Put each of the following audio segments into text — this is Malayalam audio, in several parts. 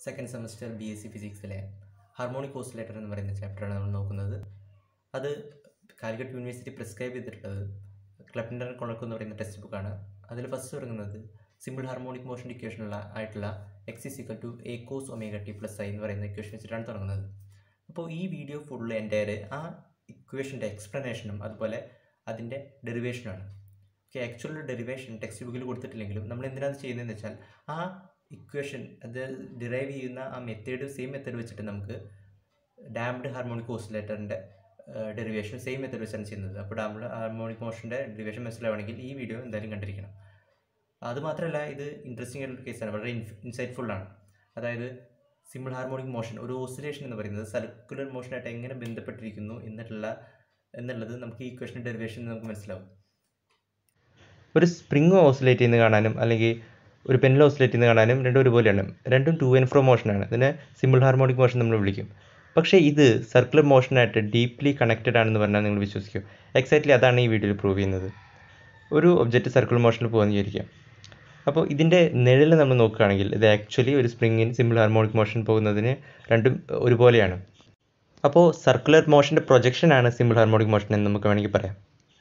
second semester B S C ഫിസിക്സിലെ ഹാർമോണിക് ഓസിലേറ്റർ എന്ന് പറയുന്ന ചാപ്റ്ററാണ് നമ്മൾ നോക്കുന്നത് അത് കാലിക്കറ്റ് യൂണിവേഴ്സിറ്റി പ്രിസ്ക്രൈബ് ചെയ്തിട്ടുള്ളത് ക്ലപ്റ്റർ കൊണക്ക് എന്ന് പറയുന്ന ടെക്സ്റ്റ് ബുക്കാണ് അതിൽ ഫസ്റ്റ് തുടങ്ങുന്നത് സിമ്പിൾ ഹാർമോണിക് മോഷൻ ഇക്വേഷനുള്ള ആയിട്ടുള്ള x is equal to a cos omega t plus i എന്ന് പറയുന്ന ഇക്വേഷൻ വെച്ചിട്ടാണ് തുടങ്ങുന്നത് അപ്പോൾ ഈ വീഡിയോ ഫുള്ള് എൻ്റെ ആ ഇക്വേഷൻ്റെ എക്സ്പ്ലനേഷനും അതുപോലെ അതിൻ്റെ ഡെറിവേഷനാണ് ഓക്കെ ആക്ച്വൽ ഡെറിവേഷൻ ടെക്സ്റ്റ് ബുക്കിൽ കൊടുത്തിട്ടില്ലെങ്കിലും നമ്മൾ എന്തിനാണ് ചെയ്യുന്നതെന്ന് വെച്ചാൽ ആ ഇക്വേഷൻ അത് ഡിറൈവ് ചെയ്യുന്ന ആ മെത്തേഡ് സെയിം മെത്തേഡ് വെച്ചിട്ട് നമുക്ക് ഡാംഡ് ഹാർമോണിക് ഓസിലേറ്ററിൻ്റെ ഡെറിവേഷൻ സെയിം മെത്തേഡ് വെച്ചാണ് ചെയ്യുന്നത് അപ്പോൾ ഡാംഡ് ഹാർമോണിക് മോഷൻ്റെ ഡെറിവേഷൻ മനസ്സിലാവണമെങ്കിൽ ഈ വീഡിയോ എന്തായാലും കണ്ടിരിക്കണം അതുമാത്രമല്ല ഇത് ഇൻട്രസ്റ്റിംഗ് ആയിട്ടുള്ള കേസാണ് വളരെ ഇൻസൈറ്റ്ഫുള്ളാണ് അതായത് സിമ്പിൾ ഹാർമോണിക് മോഷൻ ഒരു ഓസിലേഷൻ എന്ന് പറയുന്നത് സർക്കുലർ മോഷനായിട്ട് എങ്ങനെ ബന്ധപ്പെട്ടിരിക്കുന്നു എന്നിട്ടുള്ള എന്നുള്ളത് നമുക്ക് ഈ ഇക്വേഷൻ ഡെറിവേഷൻ നമുക്ക് മനസ്സിലാവും ഒരു സ്പ്രിങ് ഓസിലേറ്റ് ചെയ്യുന്ന കാണാനും അല്ലെങ്കിൽ ഒരു പെനിൽ ഓസിലേറ്റ് ചെയ്യുന്ന കാണാനും രണ്ടും ഒരുപോലെയാണ് രണ്ടും ടു ആൻഡ് ഫ്രോ മോഷനാണ് ഇതിനെ സിമ്പിൾ ഹാർമോണിക് മോഷൻ നമ്മൾ വിളിക്കും പക്ഷേ ഇത് സർക്കുലർ മോഷനായിട്ട് ഡീപ്ലി കണക്റ്റഡ് ആണെന്ന് പറഞ്ഞാൽ നിങ്ങൾ വിശ്വസിക്കും എക്സാക്ട്ലി അതാണ് ഈ വീഡിയോയിൽ പ്രൂവ് ചെയ്യുന്നത് ഒരു ഒബ്ജക്റ്റ് സർക്കുലർ മോഷനിൽ പോകുമെന്ന് വിചാരിക്കാം അപ്പോൾ ഇതിൻ്റെ നിഴൽ നമ്മൾ നോക്കുകയാണെങ്കിൽ ഇത് ആക്ച്വലി ഒരു സ്പ്രിങ്ങിന് സിമ്പിൾ ഹാർമോണിക് മോഷൻ പോകുന്നതിന് രണ്ടും ഒരുപോലെയാണ് അപ്പോൾ സർക്കുലർ മോഷൻ്റെ പ്രൊജക്ഷനാണ് സിമ്പിൾ ഹാർമോണിക് മോഷൻ എന്ന് നമുക്ക് വേണമെങ്കിൽ പറയാം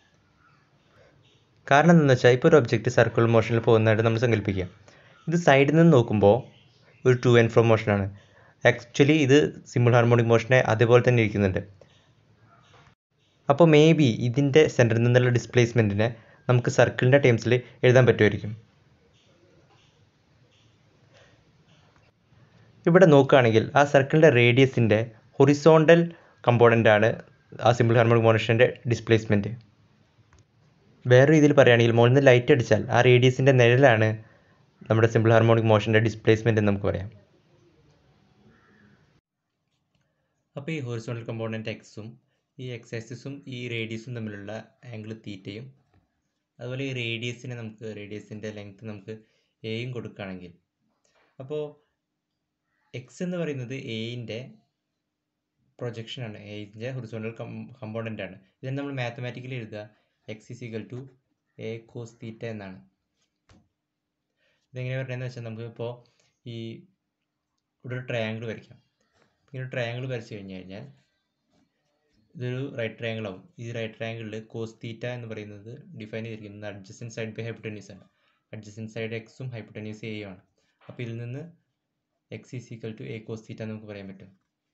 കാരണം എന്താണെന്ന് വെച്ചാൽ ഇപ്പോൾ ഒരു ഒബ്ജക്റ്റ് സർക്കിൾ മോഷനിൽ പോകുന്നതായിട്ട് നമ്മൾ സങ്കല്പിക്കുക ഇത് സൈഡിൽ നിന്ന് നോക്കുമ്പോൾ ഒരു ടു ആൻഡ് ഫ്രോ മോഷനാണ് ആക്ച്വലി ഇത് സിമ്പിൾ ഹാർമോണിക് മോഷനെ അതേപോലെ തന്നെ ഇരിക്കുന്നുണ്ട് അപ്പോൾ മേ ബി ഇതിൻ്റെ സെൻറ്ററിൽ നിന്നുള്ള ഡിസ്പ്ലേസ്മെൻറ്റിനെ നമുക്ക് സർക്കിളിൻ്റെ ടേംസിൽ എഴുതാൻ പറ്റുമായിരിക്കും ഇവിടെ നോക്കുകയാണെങ്കിൽ ആ സർക്കിളിൻ്റെ റേഡിയസിൻ്റെ ഹൊറിസോണ്ടൽ കമ്പോണൻ്റാണ് ആ സിമ്പിൾ ഹാർമോണിക് മോഷൻ്റെ ഡിസ്പ്ലേസ്മെൻറ്റ് വേറെ രീതിയിൽ പറയുകയാണെങ്കിൽ മുകളിൽ നിന്ന് ലൈറ്റ് അടിച്ചാൽ ആ റേഡിയസിൻ്റെ നിഴലാണ് നമ്മുടെ സിമ്പിൾ ഹാർമോണിക് മോഷൻ്റെ ഡിസ്പ്ലേസ്മെൻ്റ് എന്ന് നമുക്ക് പറയാം അപ്പോൾ ഈ ഹോറിസോണ്ടൽ കമ്പോണൻറ്റ് എക്സും ഈ എക്സ് ആക്സിസും ഈ റേഡിയസും തമ്മിലുള്ള ആംഗിൾ തീറ്റയും അതുപോലെ ഈ റേഡിയസിനെ നമുക്ക് റേഡിയസിൻ്റെ ലെങ്ത് നമുക്ക് എയും കൊടുക്കുകയാണെങ്കിൽ അപ്പോൾ എക്സ് എന്ന് പറയുന്നത് എയിൻ്റെ പ്രൊജക്ഷനാണ് എയിൻ്റെ ഹൊറിസോണ്ടൽ കം കമ്പോണൻ്റ് ആണ് ഇതിനെ നമ്മൾ മാത്തമാറ്റിക്കലി എഴുതുക x is equal to a cos theta എന്നാണ് ഇതെങ്ങനെ പറയുന്നത് വെച്ചാൽ നമുക്ക് ഇപ്പോൾ ഈ ഇവിടെ ഒരു ട്രയാങ്കിൾ വരയ്ക്കാം ഇങ്ങനെ ട്രയാങ്കിൾ വരച്ച് കഴിഞ്ഞ് കഴിഞ്ഞാൽ ഇതൊരു റൈറ്റ് ട്രയാങ്കിൾ ആവും ഈ റൈറ്റ് ട്രയാങ്കിളിൽ കോസ് തീറ്റ എന്ന് പറയുന്നത് ഡിഫൈൻ ചെയ്തിരിക്കുന്നത് അഡ്ജസ്റ്റൻ സൈഡ് ബൈ ഹൈപ്പോട്ടനീസ് ആണ് അഡ്ജസ്റ്റൻ സൈഡ് എക്സും ഹൈപ്പോട്ടനീസ് എയും ആണ് അപ്പോൾ ഇതിൽ നിന്ന് x is equal to a cos theta നമുക്ക് പറയാൻ പറ്റും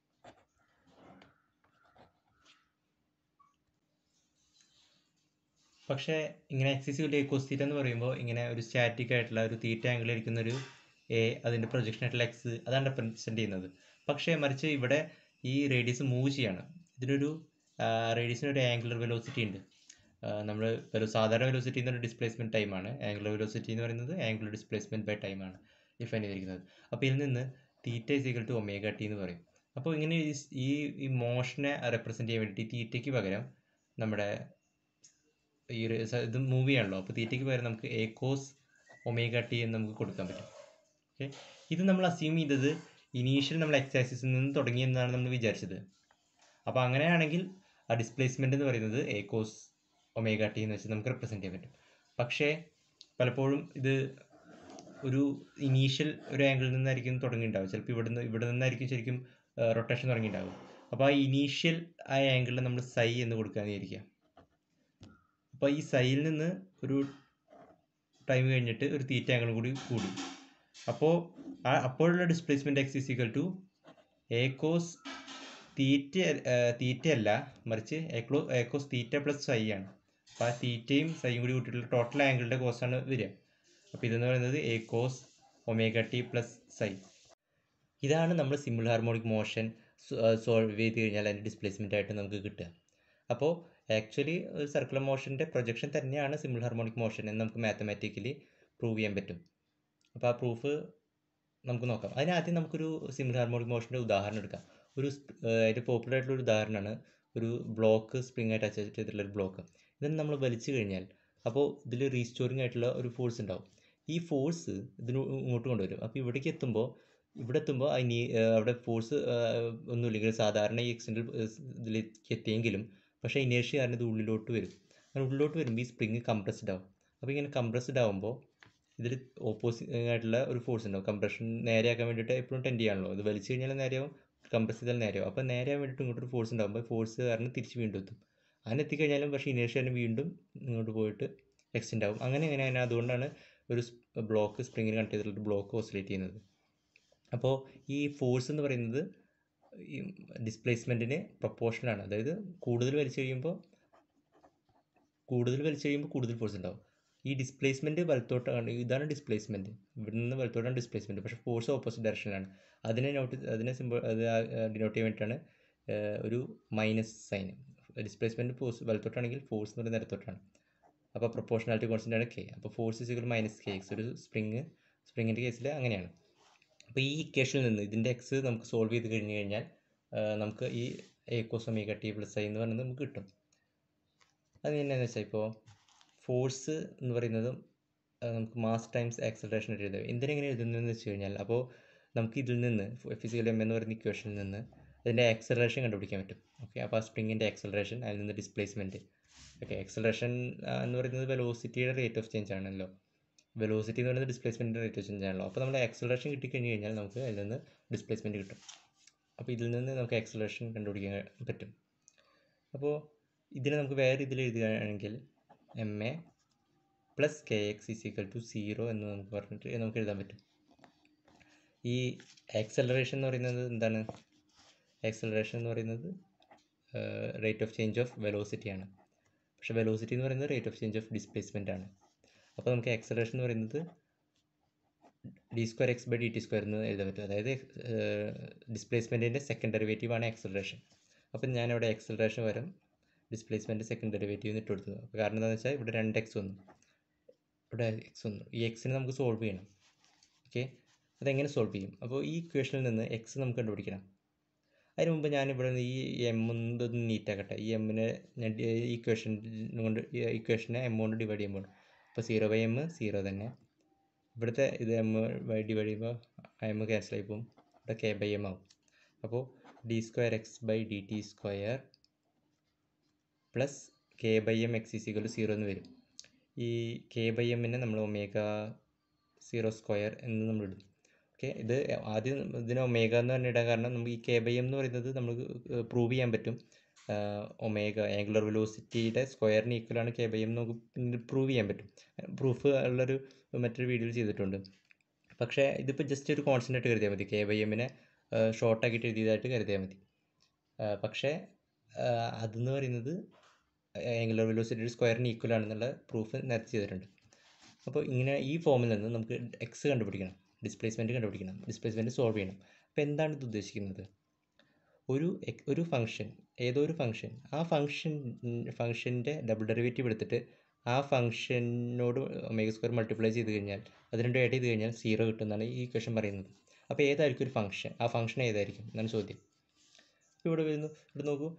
പക്ഷേ ഇങ്ങനെ x is to a cos theta എന്ന് പറയുമ്പോൾ ഇങ്ങനെ ഒരു സ്റ്റാറ്റിക് ആയിട്ടുള്ള ഒരു തീറ്റ ആംഗിൾ ഇരിക്കുന്ന ഒരു എ അതിൻ്റെ പ്രൊജക്ഷൻ ആയിട്ടുള്ള എക്സ് അതാണ് റെപ്രസെൻറ്റ് ചെയ്യുന്നത് പക്ഷേ മറിച്ച് ഇവിടെ ഈ റേഡിയസ് മൂവ് ചെയ്യാണ് ഇതിനൊരു റേഡിയസിന് ഒരു ആംഗുലർ വെലോസിറ്റി ഉണ്ട് നമ്മൾ ഒരു സാധാരണ വെലോസിറ്റി എന്നൊരു ഡിസ്പ്ലേസ്മെൻറ്റ് ടൈമാണ് ആംഗുലർ വെലോസിറ്റി എന്ന് പറയുന്നത് ആംഗുലർ ഡിസ്പ്ലേസ്മെൻറ്റ് ബൈ ടൈമാണ് ഡിഫൈൻ ചെയ്തിരിക്കുന്നത് അപ്പോൾ ഇതിൽ നിന്ന് theta is equal to omega t എന്ന് പറയും അപ്പോൾ ഇങ്ങനെ ഈ ഈ മോഷനെ റെപ്രസെൻറ്റ് ചെയ്യാൻ വേണ്ടിയിട്ട് തീറ്റയ്ക്ക് പകരം നമ്മുടെ ഈ ഇത് മൂവ് ചെയ്യാണല്ലോ അപ്പോൾ തീറ്റയ്ക്ക് പകരം നമുക്ക് എ കോസ് ഒമേഗ ടി എന്ന് നമുക്ക് കൊടുക്കാൻ പറ്റും ഓക്കെ ഇത് നമ്മൾ അസ്യൂം ചെയ്തത് ഇനീഷ്യൽ നമ്മൾ എക്സ് ആക്സിസിൽ നിന്ന് തുടങ്ങി എന്നാണ് നമ്മൾ വിചാരിച്ചത് അപ്പോൾ അങ്ങനെയാണെങ്കിൽ ആ ഡിസ്പ്ലേസ്മെൻ്റ് എന്ന് പറയുന്നത് എ കോസ് ഒമേഗ ടി എന്ന് വെച്ച് നമുക്ക് റെപ്രസെൻറ്റ് ചെയ്യാൻ പറ്റും പക്ഷേ പലപ്പോഴും ഇത് ഒരു ഇനീഷ്യൽ ഒരു ആംഗിളിൽ നിന്നായിരിക്കും തുടങ്ങിയിട്ടുണ്ടാവും ചിലപ്പോൾ ഇവിടെ നിന്ന് ഇവിടെ നിന്നായിരിക്കും ശരിക്കും റൊട്ടേഷൻ തുടങ്ങിയിട്ടുണ്ടാവും അപ്പോൾ ആ ഇനീഷ്യൽ ആ ആംഗിളിൽ നമ്മൾ സൈ എന്ന് കൊടുക്കാമെന്ന് വിചാരിക്കുക അപ്പോൾ ഈ സൈയിൽ നിന്ന് ഒരു ടൈം കഴിഞ്ഞിട്ട് ഒരു തീറ്റ ആംഗിളും കൂടി കൂടി അപ്പോൾ ആ അപ്പോഴുള്ള displacement x is equal to a cos theta theta അല്ല മറിച്ച് equal a cos theta plus psi ആണ് അപ്പോൾ ആ തീറ്റയും സൈയും കൂടി കൂട്ടിയിട്ടുള്ള ടോട്ടൽ ആംഗിളിൻ്റെ കോസാണ് വരിക അപ്പോൾ ഇതെന്ന് പറയുന്നത് a cos omega t plus psi ഇതാണ് നമ്മൾ സിമ്പിൾ ഹാർമോണിക് മോഷൻ സോൾവ് ചെയ്ത് കഴിഞ്ഞാൽ അതിൻ്റെ ഡിസ്പ്ലേസ്മെൻ്റ് ആയിട്ട് നമുക്ക് കിട്ടുക അപ്പോൾ ആക്ച്വലി ഒരു സർക്കുലർ മോഷൻ്റെ പ്രൊജക്ഷൻ തന്നെയാണ് സിമ്പിൾ ഹാർമോണിക് മോഷൻ എന്ന് നമുക്ക് മാത്തമാറ്റിക്കലി പ്രൂവ് ചെയ്യാൻ പറ്റും അപ്പോൾ ആ പ്രൂഫ് നമുക്ക് നോക്കാം അതിനാദ്യം നമുക്കൊരു സിമ്പിൾ ഹാർമോണിക് മോഷൻ്റെ ഉദാഹരണം എടുക്കാം ഒരു അതിൻ്റെ പോപ്പുലർ ആയിട്ടുള്ള ഒരു ഉദാഹരണമാണ് ഒരു ബ്ലോക്ക് സ്പ്രിങ് ആയിട്ട് അറ്റാച്ച് ചെയ്തിട്ടുള്ള ഒരു ബ്ലോക്ക് ഇതിന് നമ്മൾ വലിച്ചു കഴിഞ്ഞാൽ അപ്പോൾ ഇതിൽ റീസ്റ്റോറിങ് ആയിട്ടുള്ള ഒരു ഫോഴ്സ് ഉണ്ടാവും ഈ ഫോഴ്സ് ഇതിന് ഇങ്ങോട്ട് കൊണ്ടുവരും അപ്പോൾ ഇവിടേക്ക് എത്തുമ്പോൾ ഇവിടെ എത്തുമ്പോൾ അതിന് അവിടെ ഫോഴ്സ് ഒന്നുമില്ലെങ്കിൽ സാധാരണ ഈ എക്സ്റ്റൻഡിൽ ഇതിലേക്ക് എത്തിയെങ്കിലും പക്ഷേ ഇനേഷ്യ കാരണം ഇത് ഉള്ളിലോട്ട് വരും അങ്ങനെ ഉള്ളിലോട്ട് വരുമ്പോൾ ഈ സ്പ്രിങ് കംപ്രസ്ഡ് ആവും അപ്പോൾ ഇങ്ങനെ കംപ്രസ്ഡ് ആവുമ്പോൾ ഇതിൽ ഓപ്പോസിറ്റ് ആയിട്ടുള്ള ഒരു ഫോഴ്സ് ഉണ്ടാവും കംപ്രഷൻ നേരെയാക്കാൻ വേണ്ടിയിട്ട് എപ്പോഴും ടെൻഡ് ചെയ്യാണല്ലോ ഇത് വലിച്ചു കഴിഞ്ഞാൽ നേരെയാവും കംപ്രസ് ചെയ്താൽ നേരെയാവും അപ്പോൾ നേരെയാൻ വേണ്ടിയിട്ട് ഇങ്ങോട്ടൊരു ഫോഴ്സ് ഉണ്ടാകുമ്പോൾ ഫോഴ്സ് കാരണം തിരിച്ച് വീണ്ടും എത്തും അങ്ങനെ എത്തിക്കഴിഞ്ഞാലും പക്ഷേ ഇനേഷ്യാലും വീണ്ടും ഇങ്ങോട്ട് പോയിട്ട് എക്സ്റ്റെൻഡ് ആവും അങ്ങനെ എങ്ങനെയാണ് അതുകൊണ്ടാണ് ഒരു ബ്ലോക്ക് സ്പ്രിങ്ങിന് കണക്ട് ചെയ്തിട്ടുള്ള ബ്ലോക്ക് ഓസിലേറ്റ് ചെയ്യുന്നത് അപ്പോൾ ഈ ഫോഴ്സ് എന്ന് പറയുന്നത് ഈ ഡിസ്പ്ലേസ്മെൻറ്റിന് പ്രൊപ്പോർഷനാണ് അതായത് കൂടുതൽ വലിച്ചു കഴിയുമ്പോൾ കൂടുതൽ വലിച്ചു കഴിയുമ്പോൾ കൂടുതൽ ഫോഴ്സ് ഉണ്ടാവും ഈ ഡിസ്പ്ലേസ്മെൻറ്റ് വലത്തോട്ടാണ് ഇതാണ് ഡിസ്പ്ലേസ്മെൻറ്റ് ഇവിടെ നിന്ന് വലത്തോട്ടാണ് ഡിസ്പ്ലേസ്മെൻറ്റ് പക്ഷേ ഫോഴ്സ് ഓപ്പോസിറ്റ് ഡയറക്ഷനിലാണ് അതിനെ നോട്ട് അതിനെ സിമ്പിൾ അത് ഡിനോട്ട് ചെയ്യാൻ വേണ്ടിയിട്ടാണ് ഒരു മൈനസ് സൈൻ ഡിസ്പ്ലേസ്മെൻറ്റ് ഫോഴ്സ് വലത്തോട്ടാണെങ്കിൽ ഫോഴ്സ് എന്ന് പറയുന്നത് ഇടത്തോട്ടാണ് അപ്പോൾ പ്രൊപ്പോർഷണാലിറ്റി കോൺസ്റ്റൻ്റ് ആണ് കെ അപ്പോൾ force is equal minus k x ഒരു സ്പ്രിങ് സ്പ്രിങ്ങിൻ്റെ കേസിൽ അങ്ങനെയാണ് അപ്പോൾ ഈ ഇക്വേഷനിൽ നിന്ന് ഇതിൻ്റെ എക്സ് നമുക്ക് സോൾവ് ചെയ്ത് കഴിഞ്ഞ് കഴിഞ്ഞാൽ നമുക്ക് ഈ a cos omega t plus i എന്ന് പറയുന്നത് നമുക്ക് കിട്ടും അത് എന്നാന്ന് വെച്ചാൽ ഇപ്പോൾ ഫോഴ്സ് എന്ന് പറയുന്നത് നമുക്ക് മാസ് ടൈംസ് ആക്സലറേഷൻ എഴുതുക എന്തിനെങ്ങനെ എഴുതുന്നതെന്ന് വെച്ച് കഴിഞ്ഞാൽ അപ്പോൾ നമുക്ക് ഇതിൽ നിന്ന് ഫിസിക്കൽ എം എന്ന് പറയുന്ന ഇക്വേഷനിൽ നിന്ന് അതിൻ്റെ ആക്സലറേഷൻ കണ്ടുപിടിക്കാൻ പറ്റും ഓക്കെ അപ്പോൾ ആ സ്പ്രിങ്ങിൻ്റെ ആക്സലറേഷൻ അതിൽ നിന്ന് ഡിസ്പ്ലേസ്മെൻറ്റ് ഓക്കെ ആക്സലറേഷൻ എന്ന് പറയുന്നത് വെലോസിറ്റിയുടെ റേറ്റ് ഓഫ് ചേഞ്ച് ആണല്ലോ വെലോസിറ്റി എന്ന് പറയുന്നത് ഡിസ്പ്ലേസ്മെൻറ്റിൻ്റെ റേറ്റ് ഓഫ് ചേഞ്ച് ആണല്ലോ അപ്പോൾ നമ്മൾ ആക്സലറേഷൻ കിട്ടിക്കഴിഞ്ഞ് കഴിഞ്ഞാൽ നമുക്ക് അതിൽ നിന്ന് ഡിസ്പ്ലേസ്മെൻറ്റ് കിട്ടും അപ്പോൾ ഇതിൽ നിന്ന് നമുക്ക് ആക്സലറേഷൻ കണ്ടുപിടിക്കാൻ പറ്റും അപ്പോൾ ഇതിനെ നമുക്ക് വേറെ ഇതിൽ എഴുതുകയാണെങ്കിൽ m a plus k x is equal to zero എന്ന് നമുക്ക് പറഞ്ഞിട്ട് നമുക്ക് എഴുതാൻ പറ്റും ഈ ആക്സലറേഷൻ എന്ന് പറയുന്നത് എന്താണ് ആക്സലറേഷൻ എന്ന് പറയുന്നത് rate of change of velocity ആണ് പക്ഷേ വെലോസിറ്റി എന്ന് പറയുന്നത് rate of change of displacement ആണ് അപ്പോൾ നമുക്ക് ആക്സലറേഷൻ എന്ന് പറയുന്നത് d square x by d t square എന്ന് എഴുതാൻ പറ്റും അതായത് ഡിസ്പ്ലേസ്മെൻറ്റിൻ്റെ സെക്കൻഡ് ഡെറിവേറ്റീവ് ആണ് ആക്സലറേഷൻ അപ്പം ഞാനിവിടെ ആക്സലറേഷൻ വരും ഡിസ്പ്ലേസ്മെൻറ്റ് സെക്കൻഡ് ഡെറിവേറ്റീവ് ഇട്ട് കൊടുത്തത് അപ്പോൾ കാരണം എന്താണെന്ന് വെച്ചാൽ ഇവിടെ രണ്ട് എക്സ് വന്നു ഇവിടെ എക്സ് വന്നു ഈ എക്സിനെ നമുക്ക് സോൾവ് ചെയ്യണം ഓക്കെ അതെങ്ങനെ സോൾവ് ചെയ്യും അപ്പോൾ ഈ ഇക്വേഷനിൽ നിന്ന് എക്സ് നമുക്ക് കണ്ടുപിടിക്കണം അതിന് മുമ്പ് ഞാനിവിടെ ഈ എം ഒന്ന് നീറ്റാക്കട്ടെ ഈ എമ്മിനെ ഞാൻ ഈ ഇക്വേഷൻ കൊണ്ട് ഈ ഇക്വേഷനെ എം കൊണ്ട് ഡിവൈഡ് ചെയ്യുമ്പോൾ അപ്പോൾ സീറോ ബൈ എം സീറോ തന്നെ ഇവിടുത്തെ ഇത് എം ബൈ ഡിവൈഡ് ചെയ്യുമ്പോൾ എം ക്യാൻസൽ ആയി പോകും ഇവിടെ കെ ബൈ എം ആവും അപ്പോൾ d square x by d t square plus k by m x is equal zero എന്ന് വരും ഈ കെ ബൈ എമ്മിനെ നമ്മൾ ഒമേഗ സീറോ സ്ക്വയർ എന്ന് നമ്മൾ ഇടും ഓക്കെ ഇത് ആദ്യം ഇതിന് ഒമേഗ എന്ന് തന്നെ ഇടാൻ കാരണം നമുക്ക് ഈ കെ ബൈ എം എന്ന് പറയുന്നത് നമുക്ക് പ്രൂവ് ചെയ്യാൻ പറ്റും ഒമേഗ ആംഗുലർ വെലോസിറ്റിയുടെ സ്ക്വയറിന് ഈക്വലാണ് കെ ബൈ എം നമുക്ക് പ്രൂവ് ചെയ്യാൻ പറ്റും പ്രൂഫ് ഉള്ളൊരു മറ്റൊരു വീഡിയോയിൽ ചെയ്തിട്ടുണ്ട് പക്ഷേ ഇതിപ്പോൾ ജസ്റ്റ് ഒരു കോൺസ്റ്റൻ്റ് ആയിട്ട് കരുതിയാൽ മതി കെ ബൈ എമ്മിനെ ഷോർട്ടാക്കിയിട്ട് എഴുതിയതായിട്ട് കരുതിയാൽ മതി പക്ഷേ അതെന്ന് പറയുന്നത് ആംഗുലർ വെലോസിറ്റിയുടെ സ്ക്വയറിന് ഈക്വൽ ആണെന്നുള്ള പ്രൂഫ് നേരത്തെ ചെയ്തിട്ടുണ്ട് അപ്പോൾ ഇങ്ങനെ ഈ ഫോമിൽ നിന്ന് നമുക്ക് എക്സ് കണ്ടുപിടിക്കണം ഡിസ്പ്ലേസ്മെൻറ്റ് കണ്ടുപിടിക്കണം ഡിസ്പ്ലേസ്മെൻറ്റ് സോൾവ് ചെയ്യണം അപ്പോൾ എന്താണ് ഇത് ഉദ്ദേശിക്കുന്നത് ഒരു ഒരു ഫംഗ്ഷൻ ഏതോ ഒരു ഫംഗ്ഷൻ ആ ഫംഗ്ഷൻ ഫംഗ്ഷൻ്റെ ഡബിൾ ഡെറിവേറ്റീവ് എടുത്തിട്ട് ആ ഫംഗ്ഷനോട് ഒമേഗ സ്ക്വയർ മൾട്ടിപ്ലൈ ചെയ്ത് കഴിഞ്ഞാൽ അത് രണ്ടും ആഡ് ചെയ്ത് കഴിഞ്ഞാൽ സീറോ കിട്ടുമെന്നാണ് ഈ ക്വസ്റ്റൻ പറയുന്നത് അപ്പോൾ ഏതായിരിക്കും ഒരു ഫംഗ്ഷൻ ആ ഫംഗ്ഷൻ ഏതായിരിക്കും എന്നാണ് ചോദ്യം ഇവിടെ വരുന്നു ഇവിടെ നോക്കൂ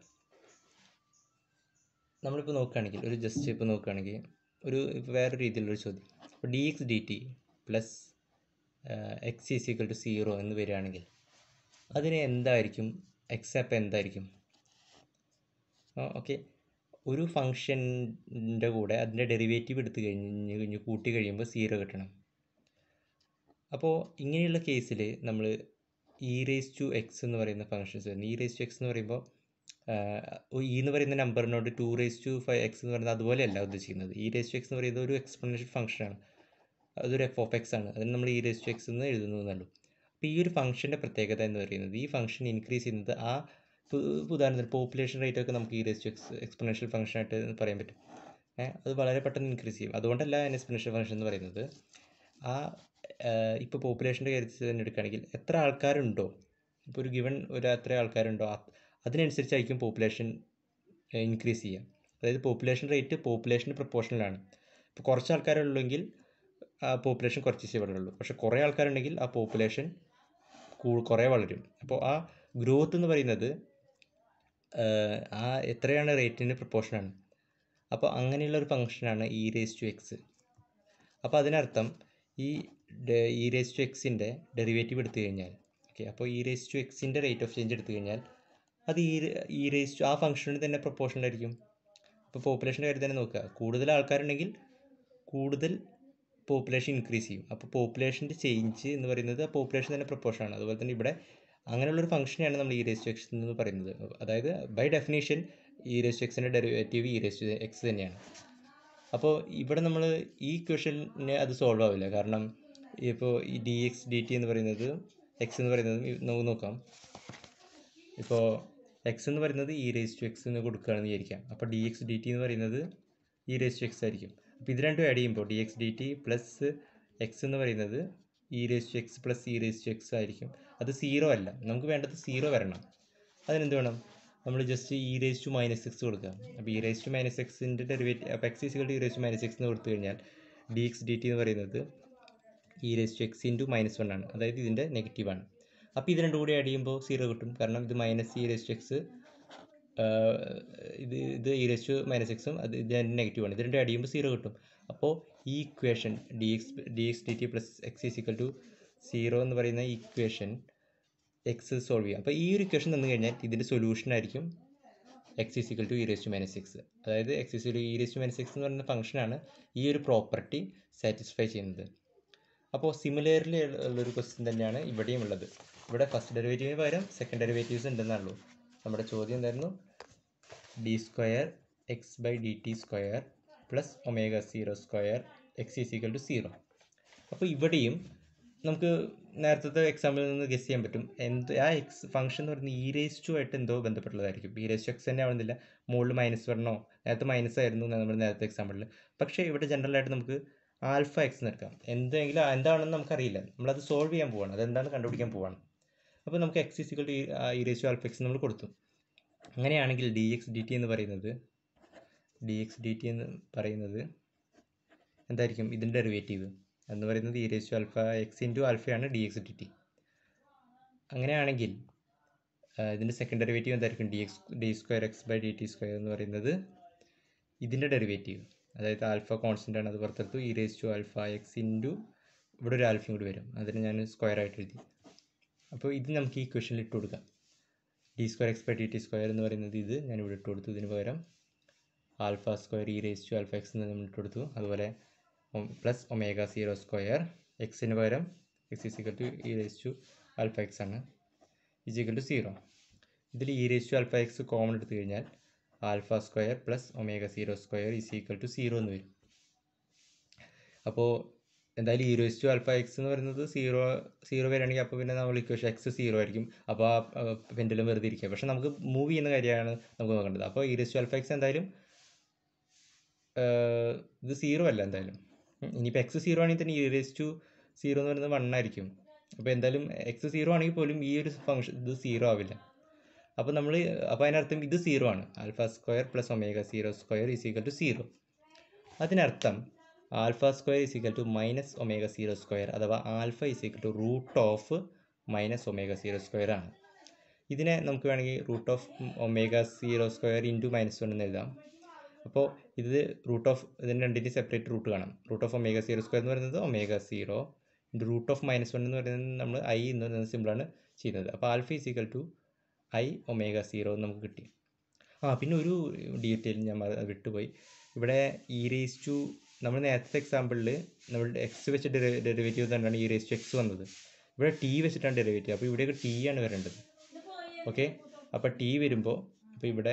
നമ്മളിപ്പോൾ നോക്കുകയാണെങ്കിൽ ഒരു ജസ്റ്റ് ഇപ്പോൾ നോക്കുകയാണെങ്കിൽ ഒരു ഇപ്പോൾ വേറെ രീതിയിലുള്ളൊരു ചോദ്യം ഇപ്പോൾ d x d t plus x is equal to zero എന്ന് വരികയാണെങ്കിൽ അതിന് എന്തായിരിക്കും എക്സ് അപ്പം എന്തായിരിക്കും ഓക്കെ ഒരു ഫംഗ്ഷൻ്റെ കൂടെ അതിൻ്റെ ഡെറിവേറ്റീവ് എടുത്തു കഴിഞ്ഞ് കഴിഞ്ഞ് കൂട്ടി കഴിയുമ്പോൾ സീറോ കിട്ടണം അപ്പോൾ ഇങ്ങനെയുള്ള കേസിൽ നമ്മൾ ഇ റേസ് ടു എക്സ് എന്ന് പറയുന്ന ഫംഗ്ഷൻസ് വരുന്നത് ഇ റേസ് ടു എക്സ് എന്ന് പറയുമ്പോൾ ഇ എന്ന് പറയുന്ന നമ്പറിനോട് two raise to five x എന്ന് പറയുന്നത് അതുപോലെയല്ല ഉദ്ദേശിക്കുന്നത് ഇ റേസ് ടു എക്സ് എന്ന് പറയുന്നത് ഒരു എക്സ്പ്ലനേഷൻ ഫംഗ്ഷനാണ് അതൊരു എഫ് ഓഫ് എക്സ് ആണ് അതിന് നമ്മൾ ഇ റേസ് ടു എക്സ് എന്ന് എഴുതുന്നു എന്നുള്ളൂ അപ്പോൾ ഈ ഒരു ഫംഗ്ഷൻ്റെ പ്രത്യേകത എന്ന് പറയുന്നത് ഈ ഫംഗ്ഷൻ ഇൻക്രീസ് ചെയ്യുന്നത് ആ ഉദാഹരണത്തിന് പോപ്പുലേഷൻ റേറ്റ് ഒക്കെ നമുക്ക് ഈ raise to x exponential function ആയിട്ട് പറയാൻ പറ്റും അത് വളരെ പെട്ടെന്ന് ഇൻക്രീസ് ചെയ്യും അതുകൊണ്ടല്ല അതിന് എക്സ്പൊണൻഷ്യൽ ഫംഗ്ഷൻ എന്ന് പറയുന്നത് ആ ഇപ്പോൾ പോപ്പുലേഷൻ്റെ കാര്യത്തിൽ തന്നെ എടുക്കുകയാണെങ്കിൽ എത്ര ആൾക്കാരുണ്ടോ ഇപ്പോൾ ഒരു ഗിവൺ ഒരു എത്ര ആൾക്കാരുണ്ടോ അതിനനുസരിച്ചായിരിക്കും പോപ്പുലേഷൻ ഇൻക്രീസ് ചെയ്യുക അതായത് പോപ്പുലേഷൻ റേറ്റ് പോപ്പുലേഷന് പ്രപ്പോർഷണലാണ് ഇപ്പോൾ കുറച്ച് ആൾക്കാരുള്ളെങ്കിൽ ആ പോപ്പുലേഷൻ കുറച്ച് വളരുള്ളൂ പക്ഷെ കുറേ ആൾക്കാരുണ്ടെങ്കിൽ ആ പോപ്പുലേഷൻ കുറേ വളരും അപ്പോൾ ആ ഗ്രോത്ത് എന്ന് പറയുന്നത് ആ എത്രയാണ് റേറ്റിന് പ്രപ്പോർഷനാണ് അപ്പോൾ അങ്ങനെയുള്ള ഒരു ഫംഗ്ഷനാണ് ഇ റേസ് ടു എക്സ് അപ്പോൾ അതിനർത്ഥം ഈ ഇ റേസ് ടു എക്സിൻ്റെ ഡെറിവേറ്റീവ് എടുത്തു കഴിഞ്ഞാൽ ഓക്കെ അപ്പോൾ ഇ റേസ് ടു എക്സിൻ്റെ റേറ്റ് ഓഫ് ചേഞ്ച് എടുത്തു കഴിഞ്ഞാൽ അത് ഈ ഇ റേസ് ടു ആ ഫംഗ്ഷന് തന്നെ പ്രപ്പോർഷനായിരിക്കും ഇപ്പോൾ പോപ്പുലേഷൻ്റെ കാര്യം തന്നെ നോക്കുക കൂടുതൽ ആൾക്കാരുണ്ടെങ്കിൽ കൂടുതൽ പോപ്പുലേഷൻ ഇൻക്രീസ് ചെയ്യും അപ്പോൾ പോപ്പുലേഷൻ്റെ ചേഞ്ച് എന്ന് പറയുന്നത് ആ പോപ്പുലേഷൻ തന്നെ proportion ആണ് അതുപോലെ തന്നെ ഇവിടെ അങ്ങനെയുള്ളൊരു ഫംഗ്ഷനെയാണ് നമ്മൾ ഇ റേസ് ടു എക്സ് എന്ന് പറയുന്നത് അതായത് by definition e raise to എക്സിൻ്റെ derivative e raise to x തന്നെയാണ് അപ്പോൾ ഇവിടെ നമ്മൾ ഈ ക്വസ്റ്റ്യന് അത് സോൾവ് ആവില്ല കാരണം ഇപ്പോൾ ഈ ഡി എക്സ് ഡി ടി എന്ന് പറയുന്നത് എക്സ് എന്ന് പറയുന്നത് നമുക്ക് നോക്കാം ഇപ്പോൾ എക്സ് എന്ന് പറയുന്നത് ഇ റേസ് ടു എക്സ് എന്ന് കൊടുക്കുകയാണെന്ന് വിചാരിക്കാം അപ്പോൾ ഡി എക്സ് ഡി ടി എന്ന് പറയുന്നത് ഇ റേസ് ടു എക്സ് ആയിരിക്കും അപ്പോൾ ഇത് രണ്ടും ആഡ് ചെയ്യുമ്പോൾ d x d t plus x എന്ന് പറയുന്നത് e raise to x plus e raise to x ആയിരിക്കും അത് സീറോ അല്ല നമുക്ക് വേണ്ടത് സീറോ വരണം അതിനെന്ത് വേണം നമ്മൾ just e raise to minus x കൊടുക്കുക അപ്പോൾ ഇ റേസ് ടു മൈനസ് എക്സിൻ്റെ ഡെറിവേറ്റീവ് അപ്പോൾ x is equal to e raise to minus x എന്ന് കൊടുത്തു കഴിഞ്ഞാൽ ഡി എക്സ് ഡി ടി എന്ന് പറയുന്നത് e raise to x into minus one ആണ് അതായത് ഇതിൻ്റെ നെഗറ്റീവാണ് അപ്പോൾ ഇത് രണ്ടും കൂടി ആഡ് ചെയ്യുമ്പോൾ സീറോ കിട്ടും കാരണം ഇത് minus e raise to x ഇത് ഇത് ഇ റേസ് ടു മൈനസ് എക്സും അത് ഇത് നെഗറ്റീവാണ് ഇത് രണ്ടും ആഡ് ചെയ്യുമ്പോൾ സീറോ കിട്ടും അപ്പോൾ ഈ equation d x d x d t plus x is equal to zero എന്ന് പറയുന്ന ഇക്വേഷൻ എക്സ് സോൾവ് ചെയ്യാം അപ്പോൾ ഈ ഒരു ഇക്വേഷൻ തന്നു കഴിഞ്ഞാൽ ഇതിൻ്റെ സൊല്യൂഷൻ ആയിരിക്കും x is equal to e raise to minus x അതായത് x is equal to e raise to minus x എന്ന് പറയുന്ന ഫംഗ്ഷനാണ് ഈ ഒരു പ്രോപ്പർട്ടി സാറ്റിസ്ഫൈ ചെയ്യുന്നത് അപ്പോൾ സിമിലർലി ഉള്ളൊരു ക്വസ്റ്റ്യൻ തന്നെയാണ് ഇവിടെയും ഉള്ളത് ഇവിടെ ഫസ്റ്റ് ഡെറിവേറ്റീവിന് പകരം സെക്കൻഡ് ഡെറിവേറ്റീവ്സ് ഉണ്ടെന്നുള്ളൂ നമ്മുടെ ചോദ്യം എന്തായിരുന്നു d square x by d t square plus omega zero square x is equal to zero അപ്പോൾ ഇവിടെയും നമുക്ക് നേരത്തെ എക്സാമ്പിളിൽ നിന്ന് ഗസ് ചെയ്യാൻ പറ്റും എന്ത് ആ എക്സ് ഫംഗ്ഷൻ എന്ന് പറയുന്നത് ഇ റേസ് ടു ആയിട്ട് എന്തോ ബന്ധപ്പെട്ടുള്ളതായിരിക്കും ഇ റേസ് ടു എക്സ് തന്നെ ആവുന്നില്ല മുകളിൽ മൈനസ് വരണോ നേരത്തെ മൈനസ് ആയിരുന്നു നമ്മൾ നേരത്തെ എക്സാമ്പിളിൽ പക്ഷേ ഇവിടെ ജനറലായിട്ട് നമുക്ക് ആൽഫ എക്സ് എന്ന് എടുക്കാം എന്തെങ്കിലും എന്താണെന്ന് നമുക്കറിയില്ല നമ്മളത് സോൾവ് ചെയ്യാൻ പോവാണ് അതെന്താണ് കണ്ടുപിടിക്കാൻ പോവാണ് അപ്പോൾ നമുക്ക് x is equal to e raise to alpha x നമ്മൾ കൊടുത്തു അങ്ങനെയാണെങ്കിൽ ഡി എക്സ് ഡി ടി എന്ന് പറയുന്നത് ഡി എക്സ് ഡി ടി എന്ന് പറയുന്നത് എന്തായിരിക്കും ഇതിൻ്റെ ഡെറിവേറ്റീവ് എന്ന് പറയുന്നത് e raise to alpha x into ആൽഫയാണ് ഡി എക്സ് ഡി ടി അങ്ങനെയാണെങ്കിൽ ഇതിൻ്റെ സെക്കൻഡ് ഡെറിവേറ്റീവ് എന്തായിരിക്കും d x d square x by d t square എന്ന് പറയുന്നത് ഇതിൻ്റെ ഡെറിവേറ്റീവ് അതായത് ആൽഫ കോൺസ്റ്റൻ്റ് ആണ് അത് പുറത്തെടുത്തു e raise to alpha x into ഇവിടെ ഒരു ആൽഫയും കൂടി വരും അതിന് ഞാൻ സ്ക്വയർ ആയിട്ട് എഴുതി അപ്പോൾ ഇത് നമുക്ക് ഈ ക്വസ്റ്റനിൽ ഇട്ട് കൊടുക്കാം d square x by t t square എന്ന് പറയുന്നത് ഇത് ഞാൻ ഇവിടെ ഇട്ട് കൊടുത്തു ഇതിന് പകരം alpha square e raise to alpha x എന്ന് നമ്മൾ ഇട്ട് കൊടുത്തു അതുപോലെ പ്ലസ് ഒമേഗ സീറോ സ്ക്വയർ എക്സിന് പകരം x is equal to e raise to alpha x ആണ് ഈസിക്കൽ ടു സീറോ ഇതിൽ e raise to alpha x common എടുത്തു കഴിഞ്ഞാൽ alpha square plus omega zero square is equal to zero എന്ന് വരും അപ്പോൾ എന്തായാലും e raise to alpha x എന്ന് പറയുന്നത് സീറോ സീറോ വരികയാണെങ്കിൽ അപ്പോൾ പിന്നെ നമ്മൾ ഇക്വേഷൻ എക്സ് സീറോ ആയിരിക്കും അപ്പോൾ ആ പെൻഡലും വെറുതെ ഇരിക്കുക പക്ഷേ നമുക്ക് മൂവ് ചെയ്യുന്ന കാര്യമാണ് നമുക്ക് നോക്കേണ്ടത് അപ്പോൾ e raise to alpha x എന്തായാലും ഇത് സീറോ അല്ല എന്തായാലും ഇനിയിപ്പോൾ എക്സ് സീറോ ആണെങ്കിൽ തന്നെ ഇ റേസ് ടു സീറോ എന്ന് പറയുന്നത് വൺ ആയിരിക്കും അപ്പോൾ എന്തായാലും എക്സ് സീറോ ആണെങ്കിൽ പോലും ഈ ഒരു ഫംഗ്ഷൻ ഇത് സീറോ ആവില്ല അപ്പോൾ നമ്മൾ അപ്പോൾ അതിനർത്ഥം ഇത് സീറോ ആണ് alpha square plus omega zero square is equal to zero അതിനർത്ഥം alpha square is equal to minus omega zero square അഥവാ alpha is equal to root of minus omega zero square ആണ് ഇതിനെ നമുക്ക് വേണമെങ്കിൽ root of omega zero square into minus one എന്ന് എഴുതാം അപ്പോൾ ഇത് റൂട്ട് ഓഫ് ഇതിന് രണ്ടിൻ്റെ സെപ്പറേറ്റ് റൂട്ട് കാണാം root of omega zero square എന്ന് പറയുന്നത് omega zero into root of minus one എന്ന് പറയുന്നത് നമ്മൾ ഐ എന്ന് പറയുന്നത് സിമ്പിളാണ് ചെയ്യുന്നത് അപ്പോൾ alpha is equal to i omega zero നമുക്ക് കിട്ടി ആ പിന്നെ ഒരു ഡീറ്റെയിൽ ഞാൻ വിട്ടുപോയി ഇവിടെ ഇ റേസ് ടു നമ്മൾ നേരത്തെ എക്സാമ്പിളിൽ നമ്മൾ എക്സ് വെച്ച് ഡെറിവേറ്റീവ് തന്നെയാണ് ഇ റേസ് ടു എക്സ് വന്നത് ഇവിടെ ടി വെച്ചിട്ടാണ് ഡെറിവേറ്റീവ് അപ്പോൾ ഇവിടെയൊക്കെ ടി ആണ് വരേണ്ടത് ഓക്കെ അപ്പോൾ ടി വരുമ്പോൾ അപ്പോൾ ഇവിടെ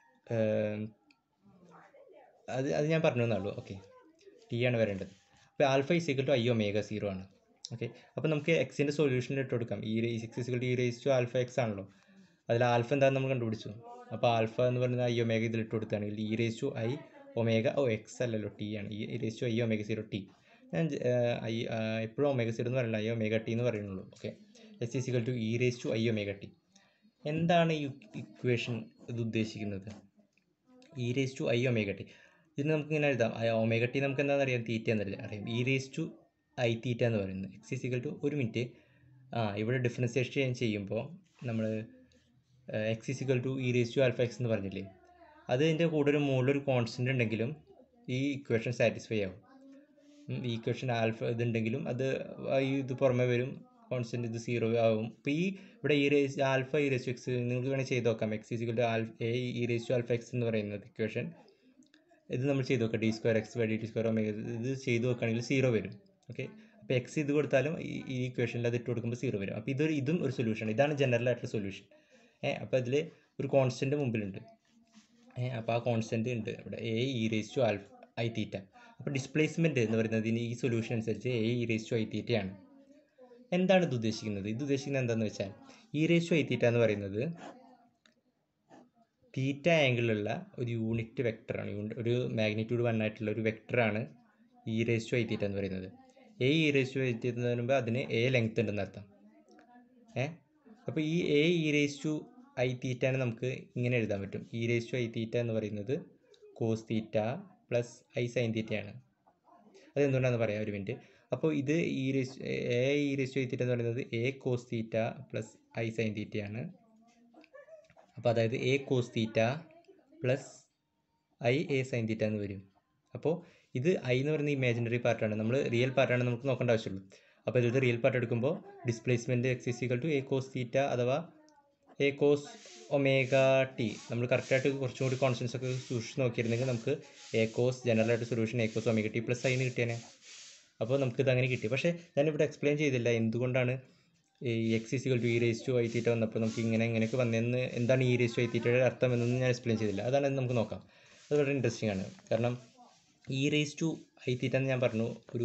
അത് അത് ഞാൻ പറഞ്ഞു തന്നുള്ളൂ ഓക്കെ ടി ആണ് വരേണ്ടത് അപ്പോൾ alpha is equal to i omega zero ആണ് ഓക്കെ അപ്പോൾ നമുക്ക് എക്സിൻ്റെ സൊല്യൂഷൻ ഇട്ട് കൊടുക്കാം e raise x is equal to e raise to alpha x ആണല്ലോ അതിൽ ആൽഫ എന്താണെന്ന് നമ്മൾ കണ്ടുപിടിച്ചു അപ്പോൾ ആൽഫ എന്ന് പറയുന്നത് ഐ ഒമേഗ ഇതിൽ ഇട്ട് കൊടുക്കുകയാണെങ്കിൽ e raise to i omega oh x അല്ലല്ലോ ടി ആണ് e raise to i omega zero t ഞാൻ ഐ എപ്പോഴും ഒമേഗ സീറോ എന്ന് പറയില്ല ഐ ഒമേഗ ടി എന്ന് പറയുന്നുള്ളൂ okay x is equal to e raise to i omega t എന്താണ് ഈ ഇക്വേഷൻ ഇത് ഉദ്ദേശിക്കുന്നത് e raise to i omega t ഇതിന് നമുക്ക് ഇങ്ങനെ എഴുതാം ഒമേഗ ടി നമുക്ക് എന്താണെന്ന് അറിയാം തീറ്റ എന്നറിയാം അറിയാം e raise to i theta എന്ന് പറയുന്നത് എക്സ് ഈസിക്കൽ ടു ഒരു മിനിറ്റ് ആ ഇവിടെ ഡിഫറൻസിയേഷൻ ചെയ്യുമ്പോൾ നമ്മൾ x is equal to e raise to alpha x എന്ന് പറഞ്ഞില്ലേ അത് ഇതിൻ്റെ കൂടെ ഒരു മുകളിലൊരു കോൺസ്റ്റൻ്റ് ഉണ്ടെങ്കിലും ഈ ഇക്വേഷൻ സാറ്റിസ്ഫൈ ആവും ഈ ഇക്വേഷൻ ആൽഫ ഇതുണ്ടെങ്കിലും അത് ഈ ഇത് പുറമെ വരും കോൺസ്റ്റൻറ്റ് ഇത് സീറോ ആവും അപ്പോൾ ഈ ഇവിടെ e raise alpha e raise x നിങ്ങൾക്ക് വേണമെങ്കിൽ ചെയ്ത് നോക്കാം x is equal to alpha a e raise to alpha x എന്ന് പറയുന്നത് ഇക്വേഷൻ ഇത് നമ്മൾ ചെയ്ത് നോക്കാം d square x by d t square omega ഇത് ചെയ്ത് നോക്കുകയാണെങ്കിൽ സീറോ വരും ഓക്കെ അപ്പോൾ എക്സ് ഇത് കൊടുത്താലും ഈ ഈ ഇക്വേഷനിൽ അത് ഇട്ട് കൊടുക്കുമ്പോൾ സീറോ വരും അപ്പോൾ ഇതൊരു ഇതും ഒരു സൊല്യൂഷൻ ഇതാണ് ജനറൽ ആയിട്ടുള്ള സൊല്യൂഷൻ ഏഹ് അപ്പോൾ അതിൽ ഒരു കോൺസ്റ്റൻറ്റ് മുമ്പിലുണ്ട് ഏഹ് അപ്പോൾ ആ കോൺസ്റ്റൻറ്റ് ഉണ്ട് ഇവിടെ a e raise to alpha i theta അപ്പോൾ ഡിസ്പ്ലേസ്മെൻറ്റ് എന്ന് പറയുന്നത് ഇനി ഈ സൊല്യൂഷൻ അനുസരിച്ച് a e raise to i തീറ്റയാണ് എന്താണ് ഇത് ഉദ്ദേശിക്കുന്നത് ഇത് ഉദ്ദേശിക്കുന്നത് എന്താണെന്ന് വെച്ചാൽ e raise to i theta എന്ന് പറയുന്നത് തീറ്റ ആംഗിളിലുള്ള ഒരു യൂണിറ്റ് വെക്ടറാണ് ഒരു മാഗ്നിറ്റ്യൂഡ് വൺ ആയിട്ടുള്ള ഒരു വെക്ടറാണ് e raise to i theta എന്ന് പറയുന്നത് a e raise to i theta എന്ന് പറയുമ്പോൾ അതിന് എ ലെങ്ത് ഉണ്ടെന്ന് അർത്ഥം ഏ അപ്പോൾ ഈ a e raise to i തീറ്റാനെ നമുക്ക് ഇങ്ങനെ എഴുതാൻ പറ്റും e raise to i theta എന്ന് പറയുന്നത് cos theta plus i sine തീറ്റയാണ് അതെന്തുകൊണ്ടാണെന്ന് പറയാം ഒരു മിനിറ്റ് അപ്പോൾ ഇത് e raise a e raise to i theta എന്ന് പറയുന്നത് a cos theta plus i sine തീറ്റയാണ് അപ്പോൾ അതായത് a cos theta plus i a sine theta എന്ന് വരും അപ്പോൾ ഇത് ഐ എന്ന് പറയുന്ന ഇമാജിനറി പാർട്ടാണ് നമ്മൾ റിയൽ പാർട്ടാണ് നമുക്ക് നോക്കേണ്ട ആവശ്യമുള്ളൂ അപ്പോൾ ഇതിൽ റിയൽ പാർട്ട് എടുക്കുമ്പോൾ displacement x is equal to a cos theta അഥവാ എ കോസ് ഒമേഗ ടി നമ്മൾ കറക്റ്റായിട്ട് കുറച്ചും കൂടി കോൺസ്റ്റൻസ് ഒക്കെ സൂക്ഷിച്ച് നോക്കിയിരുന്നെങ്കിൽ നമുക്ക് എ കോസ് ജനറൽ ആയിട്ട് solution a cos omega t plus i എന്ന് കിട്ടിയേനെ അപ്പോൾ നമുക്കിത് അങ്ങനെ കിട്ടി പക്ഷേ ഞാനിവിടെ എക്സ്പ്ലെയിൻ ചെയ്തില്ല എന്തുകൊണ്ടാണ് ഈ x is equal to e raise to i theta വന്നപ്പോൾ നമുക്ക് ഇങ്ങനെ ഇങ്ങനെയൊക്കെ വന്നതെന്ന് എന്താണ് ഈ റേസ് ടു ഐ തീറ്റയുടെ അർത്ഥം എന്നൊന്നും ഞാൻ എക്സ്പ്ലെയിൻ ചെയ്തില്ല അതാണ് ഇത് നമുക്ക് നോക്കാം അത് വളരെ ഇൻട്രസ്റ്റിംഗ് ആണ് കാരണം e raise to i theta എന്ന് ഞാൻ പറഞ്ഞു ഒരു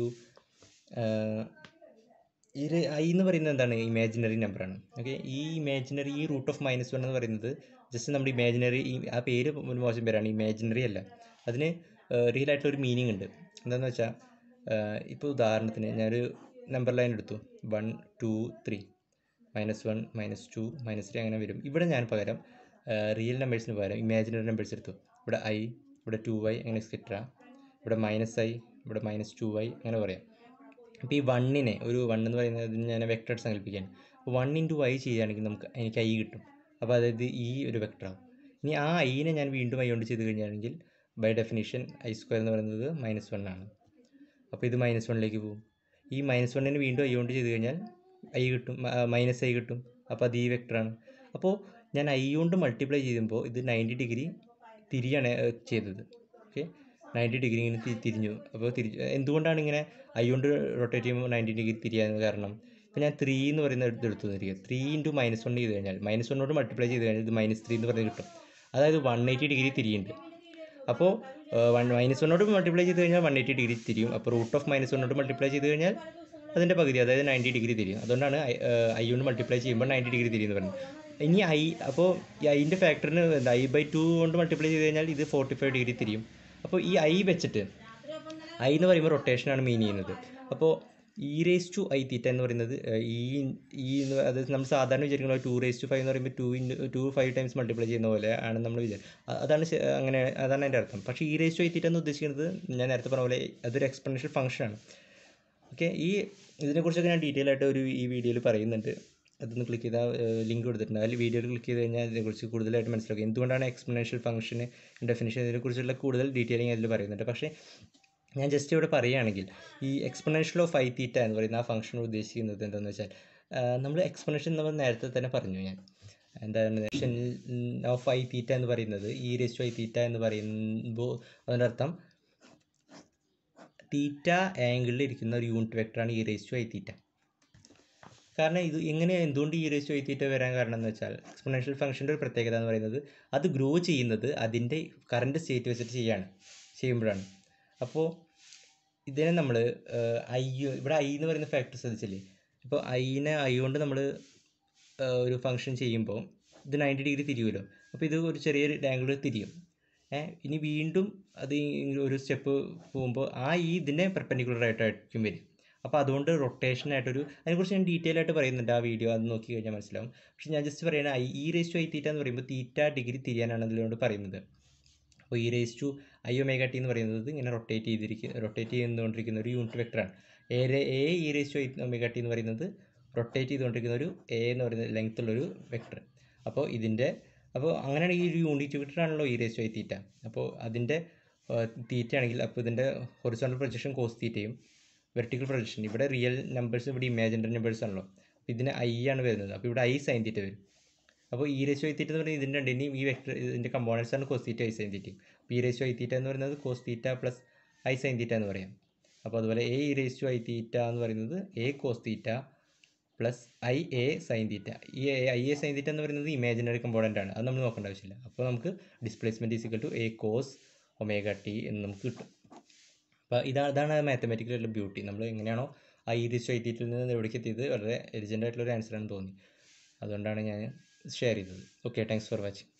ഈ ഐ എന്ന് പറയുന്നത് എന്താണ് ഇമാജിനറി നമ്പറാണ് ഓക്കെ ഈ ഇമാജിനറി ഈ റൂട്ട് ഓഫ് മൈനസ് വൺ എന്ന് പറയുന്നത് ജസ്റ്റ് നമ്മുടെ ഇമാജിനറി ഈ ആ പേര് ഒരു മോശം പേരാണ് ഇമാജിനറി അല്ല അതിന് റിയൽ ആയിട്ടുള്ള ഒരു മീനിങ് ഉണ്ട് എന്താണെന്ന് വെച്ചാൽ ഇപ്പോൾ ഉദാഹരണത്തിന് ഞാനൊരു നമ്പർ ലൈൻ എടുത്തു one two three minus one minus two minus three അങ്ങനെ വരും ഇവിടെ ഞാൻ പകരം റിയൽ നമ്പേഴ്സിന് പകരം ഇമാജിനറി നമ്പേഴ്സ് എടുത്തു ഇവിടെ ഐ ഇവിടെ ടു വൈ അങ്ങനെ എക്സെട്ര ഇവിടെ മൈനസ് ഐ ഇവിടെ മൈനസ് ടു വൈ അങ്ങനെ പറയാം അപ്പോൾ ഈ വണ്ണിനെ ഒരു വൺ എന്ന് പറയുന്നത് ഞാൻ വെക്ടർ സങ്കല്പിക്കുകയാണ് അപ്പോൾ വൺ ഇൻറ്റു വൈ ചെയ്യുകയാണെങ്കിൽ നമുക്ക് എനിക്ക് ഐ കിട്ടും അപ്പോൾ അതായത് ഈ ഒരു വെക്ടറാവും ഇനി ആ ഐനെ ഞാൻ വീണ്ടും ഐ കൊണ്ട് ചെയ്ത് കഴിഞ്ഞാണെങ്കിൽ ബൈ ഡെഫിനിഷൻ ഐ സ്ക്വയർ എന്ന് പറയുന്നത് മൈനസ് വൺ ആണ് അപ്പോൾ ഇത് മൈനസ് വണ്ണിലേക്ക് പോകും ഈ മൈനസ് വണ്ണിന് വീണ്ടും ഐ കൊണ്ട് ചെയ്ത് കഴിഞ്ഞാൽ ഐ കിട്ടും മൈനസ് ഐ കിട്ടും അപ്പോൾ അത് ഈ വെക്ടറാണ് അപ്പോൾ ഞാൻ ഐ കൊണ്ട് മൾട്ടിപ്ലൈ ചെയ്യുമ്പോൾ ഇത് നയൻറ്റി ഡിഗ്രി തിരിയാണ് ഏഹ്, ചെയ്തത് ഓക്കെ നയൻറ്റി ഡിഗ്രി ഇങ്ങനെ തി- തിരിഞ്ഞു അപ്പോൾ തിരിച്ചു എന്തുകൊണ്ടാണ് ഇങ്ങനെ ഐ കൊണ്ട് റൊട്ടേറ്റ് ചെയ്യുമ്പോൾ നയൻറ്റി ഡിഗ്രി തിരിയാൻ കാരണം ഇപ്പോൾ ഞാൻ ത്രീ എന്ന് പറയുന്ന എടുത്ത് എടുത്തു തന്നിരിക്കുക ത്രീ ഇൻറ്റു മൈനസ് വൺ ചെയ്ത് കഴിഞ്ഞാൽ മൈനസ് വണ്ണോട് മൾട്ടിപ്ലൈ ചെയ്ത് കഴിഞ്ഞാൽ ഇത് മൈനസ് ത്രീ എന്ന് പറഞ്ഞ് കിട്ടും അതായത് വൺ എയ്റ്റി ഡിഗ്രി തിരിയുണ്ട് അപ്പോൾ വൺ മൈനസ് വണ്ണോട് മൾട്ടിപ്ലൈ ചെയ്ത് കഴിഞ്ഞാൽ വൺ എയ്റ്റി ഡിഗ്രി തിരിയും അപ്പോൾ റൂട്ട് ഓഫ് മൈനസ് വണ്ണോട് മൾട്ടിപ്ലൈ ചെയ്ത് കഴിഞ്ഞാൽ അതിൻ്റെ പകുതി അതായത് നയൻറ്റി ഡിഗ്രി തിരിയും അതുകൊണ്ടാണ് ഐ കൊണ്ട് മൾട്ടിപ്ലൈ ചെയ്യുമ്പോൾ നയൻറ്റി ഡിഗ്രി തിരിയും എന്ന് പറയുന്നത് ഇനി ഐ അപ്പോൾ ഈ ഐൻ്റെ ഫാക്ടറിന് ഐ ബൈ ടു കൊണ്ട് മൾട്ടിപ്ലൈ ചെയ്ത് കഴിഞ്ഞാൽ ഇത് ഫോർട്ടി ഫൈവ് ഡിഗ്രി തിരിയും അപ്പോൾ ഈ ഐ വെച്ചിട്ട് ഐ എന്ന് പറയുമ്പോൾ റൊട്ടേഷനാണ് മീൻ ചെയ്യുന്നത് അപ്പോൾ e raise to i theta എന്ന് പറയുന്നത് ഏഹ്, ഈ ഈ എന്ന് പറ- അതായത് നമ്മൾ സാധാരണ വിചാരിക്കുന്നത് ടു റേസ് ടു ഫൈവ് എന്ന് പറയുമ്പോൾ two into two five times multiply ചെയ്യുന്ന പോലെ ആണ് നമ്മൾ വിചാരം അ- അതാണ് ശ- അങ്ങനെ അതാണ് എൻ്റെ അർത്ഥം പക്ഷേ ഈ റേസ് ടു ഐ തീറ്റ എന്ന് ഉദ്ദേശിക്കുന്നത് ഞാൻ നേരത്തെ പറഞ്ഞ പോലെ അതൊരു എക്സ്പെൻഷ്യൽ ഫംഗ്ഷനാണ് ഓക്കെ ഈ ഇതിനെക്കുറിച്ചൊക്കെ ഞാൻ ഡീറ്റെയിൽ ആയിട്ട് ഒരു ഈ വീഡിയോയിൽ പറയുന്നുണ്ട് അതൊന്ന് ക്ലിക്ക് ചെയ്താൽ ലിങ്ക് കൊടുത്തിട്ടുണ്ട് അതിൽ വീഡിയോയിൽ ക്ലിക്ക് ചെയ്ത് കഴിഞ്ഞാൽ ഇതിനെക്കുറിച്ച് കൂടുതലായിട്ട് മനസ്സിലാക്കും എന്തുകൊണ്ടാണ് എക്സ്പെൻഷ്യൽ ഫംഗ്ഷന് ഡെഫിനേഷൻ ഇതിനെക്കുറിച്ചുള്ള കൂടുതൽ ഡീറ്റെയിലിംഗ് അതിൽ പറയുന്നുണ്ട് പക്ഷേ ഞാൻ ജസ്റ്റ് ഇവിടെ പറയുകയാണെങ്കിൽ ഈ എക്സ്പൊണൻഷ്യൽ ഓഫ് ഐ തീറ്റ എന്ന് പറയുന്ന ആ ഫംഗ്ഷൻ ഉദ്ദേശിക്കുന്നത് എന്താണെന്ന് വെച്ചാൽ നമ്മൾ എക്സ്പൊണൻഷ്യൽ നമ്മൾ നേരത്തെ തന്നെ പറഞ്ഞു ഞാൻ എന്താണ് എക്ഷൻ ഓഫ് ഐ തീറ്റ എന്ന് പറയുന്നത് ഈ റേസ് ടു ഐ തീറ്റ എന്ന് പറയുമ്പോൾ അതിൻ്റെ അർത്ഥം തീറ്റ ആംഗിളിൽ ഇരിക്കുന്ന ഒരു യൂണിറ്റ് വെക്ടറാണ് ഈ റേസ് ടു ഐ തീറ്റ കാരണം ഇത് എങ്ങനെ എന്തുകൊണ്ട് ഈ റേസ് ടു ഐ തീറ്റ വരാൻ കാരണം എന്ന് വെച്ചാൽ എക്സ്പൊണൻഷ്യൽ ഫംഗ്ഷൻ്റെ ഒരു പ്രത്യേകത എന്ന് പറയുന്നത് അത് ഗ്രോ ചെയ്യുന്നത് അതിൻ്റെ കറണ്ട് സ്റ്റേറ്റ് വെച്ചിട്ട് ചെയ്യാണ് ചെയ്യുമ്പോഴാണ് അപ്പോൾ ഇതിനെ നമ്മൾ ഐ ഇവിടെ ഐ എന്ന് പറയുന്ന ഫാക്ടർ ശ്രദ്ധിച്ചില്ലേ ഇപ്പോൾ ഐനെ ഐ കൊണ്ട് നമ്മൾ ഒരു ഫംഗ്ഷൻ ചെയ്യുമ്പോൾ ഇത് നയൻറ്റി ഡിഗ്രി തിരിയുമല്ലോ അപ്പോൾ ഇത് ഒരു ചെറിയൊരു ആംഗിൾ തിരിയും ഏ ഇനി വീണ്ടും അത് ഈ ഒരു സ്റ്റെപ്പ് പോകുമ്പോൾ ആ ഈ ഇതിനെ പെർപെൻഡിക്കുലർ ആയിട്ടായിരിക്കും വരും അപ്പോൾ അതുകൊണ്ട് റൊട്ടേഷൻ ആയിട്ടൊരു അതിനെക്കുറിച്ച് ഞാൻ ഡീറ്റെയിൽ ആയിട്ട് പറയുന്നുണ്ട് ആ വീഡിയോ അത് നോക്കി കഴിഞ്ഞാൽ മനസ്സിലാവും പക്ഷേ ഞാൻ ജസ്റ്റ് പറയുന്നത് ഐ ഈ റേസ് ടു ഐ തീറ്റ എന്ന് പറയുമ്പോൾ തീറ്റ ഡിഗ്രി തിരിയാനാണ് അതിലോട്ട് പറയുന്നത് അപ്പോൾ e raise to i omega t എന്ന് പറയുന്നത് ഇങ്ങനെ റൊട്ടേറ്റ് ചെയ്തിരിക്കുന്ന റൊട്ടേറ്റ് ചെയ്തുകൊണ്ടിരിക്കുന്ന ഒരു യൂണിറ്റ് വെക്ടറാണ് a a e raise to i omega t എന്ന് പറയുന്നത് റൊട്ടേറ്റ് ചെയ്തുകൊണ്ടിരിക്കുന്ന ഒരു എ എന്ന് പറയുന്ന ലെങ്ത് ഉള്ളൊരു വെക്ടർ അപ്പോൾ ഇതിൻ്റെ അപ്പോൾ അങ്ങനെയാണ് ഈ ഒരു യൂണിറ്റ് വെക്ടറാണല്ലോ ഈ റേസ് ടു ഐ തീറ്റ അപ്പോൾ അതിൻ്റെ തീറ്റ ആണെങ്കിൽ അപ്പോൾ ഇതിൻ്റെ ഹൊറിസോണ്ടൽ പ്രൊജക്ഷൻ കോസ് തീറ്റയും വെർട്ടിക്കൽ പ്രൊജക്ഷൻ ഇവിടെ റിയൽ നമ്പേഴ്സ് ഇവിടെ ഇമാജിനറി നമ്പേഴ്സ് ആണല്ലോ അപ്പോൾ ഇതിന് ഐ ആണ് വരുന്നത് അപ്പോൾ ഇവിടെ ഐ സൈൻ തീറ്റ വരും അപ്പോൾ ഈ റേഷ്യോ ഐത്തീറ്റ എന്ന് പറയുന്നത് ഇതിൻ്റെ രണ്ടിനെയും ഈ വെക്ടർ ഇതിൻ്റെ കമ്പോണൻസ് ആണ് കോസ് തീറ്റ ഐ സൈൻ തീറ്റയും അപ്പോൾ ഈ റേഷ്യോ ഐത്തീറ്റ എന്ന് പറയുന്നത് cos theta plus i sine theta എന്ന് പറയാം അപ്പോൾ അതുപോലെ എ ഈ റേഷ്യോ ഐ തീറ്റ എന്ന് പറയുന്നത് a cos theta plus i a sine theta ഈ ഐ എ സൈൻ തീറ്റ എന്ന് പറയുന്നത് ഇമാജിനറി കമ്പോണൻ്റ് ആണ് അത് നമ്മൾ നോക്കേണ്ട ആവശ്യമില്ല അപ്പോൾ നമുക്ക് displacement is equal to a cos omega t എന്ന് നമുക്ക് കിട്ടും അപ്പോൾ ഇതാ ഇതാണ് മാത്തമാറ്റിക്കലുള്ള ബ്യൂട്ടി നമ്മൾ എങ്ങനെയാണോ ആ ഈ റേഷ്യോ ഐ തീറ്റയിൽ നിന്ന് എവിടേക്ക് എത്തിയത് വളരെ എലിജൻ്റ് ആയിട്ടുള്ള ഒരു ആൻസറാണെന്ന് തോന്നി അതുകൊണ്ടാണ് ഞാൻ ഷെയർ ചെയ്തത് ഓക്കെ താങ്ക്സ് ഫോർ വാച്ചിങ്